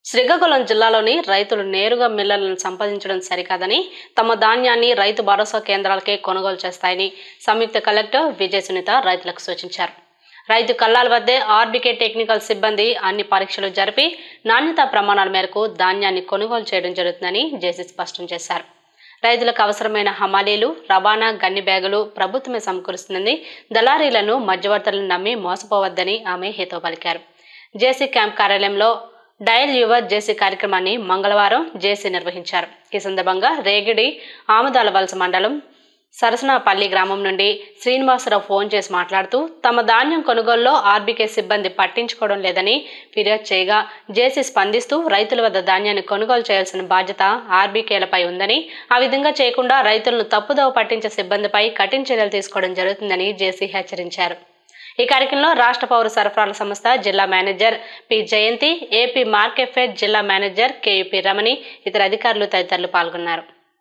శ్రీకాకుళం జిల్లాలోని రైతులు నేరుగా మిల్లర్లను సంపాదించడం సరికాదని తమ ధాన్యాన్ని రైతు భరోసా కేంద్రాలకే కొనుగోలు చేస్తాయని సంయుక్త కలెక్టర్ విజయ సునీత రైతులకు సూచించారు రైతు కల్లాల వద్దే ఆర్బీకే టెక్నికల్ సిబ్బంది అన్ని పరీక్షలు జరిపి నాణ్యతా ప్రమాణాల మేరకు ధాన్యాన్ని కొనుగోలు చేయడం జరుగుతుందని జేసీ స్పష్టం చేశారు రైతులకు అవసరమైన హమాలీలు రవాణా గన్ని బ్యాగులు ప్రభుత్వమే సమకూరుస్తుందని దళారీలను మధ్యవర్తులను నమ్మి మోసపోవద్దని ఆమె హితో పలికారు జేసీ క్యాంప్ కార్యాలయంలో డయల్ యువర్ జేసీ కార్యక్రమాన్ని మంగళవారం జేసీ నిర్వహించారు ఈ సందర్భంగా రేగిడి ఆమదాల వలస మండలం సరసనాపల్లి గ్రామం నుండి శ్రీనివాసరావు ఫోన్ చేసి మాట్లాడుతూ తమ ధాన్యం కొనుగోలులో ఆర్బీకే సిబ్బంది పట్టించుకోవడం లేదని ఫిర్యాదు చేయగా జేసీ స్పందిస్తూ రైతుల వద్ద ధాన్యాన్ని కొనుగోలు చేయాల్సిన బాధ్యత ఆర్బీకేలపై ఉందని ఆ విధంగా చేయకుండా రైతులను తప్పుదోవ పట్టించే సిబ్బందిపై కఠిన చర్యలు తీసుకోవడం జరుగుతుందని జేసీ హెచ్చరించారు ఈ కార్యక్రమంలో రాష్ట్ర పౌర సరఫరాల సంస్థ జిల్లా manager P Jayanthi AP Markfed జిల్లా మేనేజర్ కేయుపి రమణి ఇతర అధికారులు తదితరులు పాల్గొన్నారు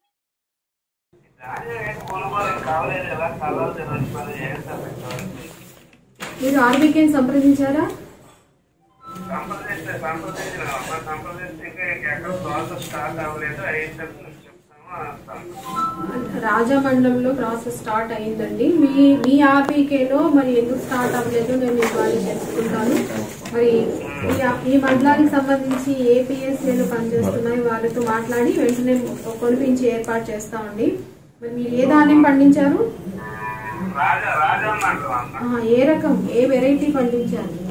మీరు ఆర్బీకేని సంప్రదించారా సంప్రదిస్తే సంప్రదించిన అమ్మ సంప్రదిస్తే ఇంకా ఇంకెక్కడ ప్రాసెస్ స్టార్ట్ అవ్వలేదు అయ్యేటప్పుడు మీకు చెప్తాము అంటాము రాజమండ్లంలో ప్రాసెస్ స్టార్ట్ అయిందండి మీ మీ ఆర్బీకేలో మరి ఎందుకు స్టార్ట్ అవ్వలేదు నేను ఇవాళ తెలుసుకుంటాను మరి ఈ ఆ- ఈ మండలానికి సంబంధించి ఏ పిఎస్ఏలు పనిచేస్తున్నాయి వాళ్ళతో మాట్లాడి వెంటనే కొనిపించి ఏర్పాటు చేస్తామండి మరి మీరు ఏ ధాన్యం పండించారు రాజా రాజా అంటారు అమ్మ ఆహా, ఏ రకం ఏ వెరైటీ పండించారు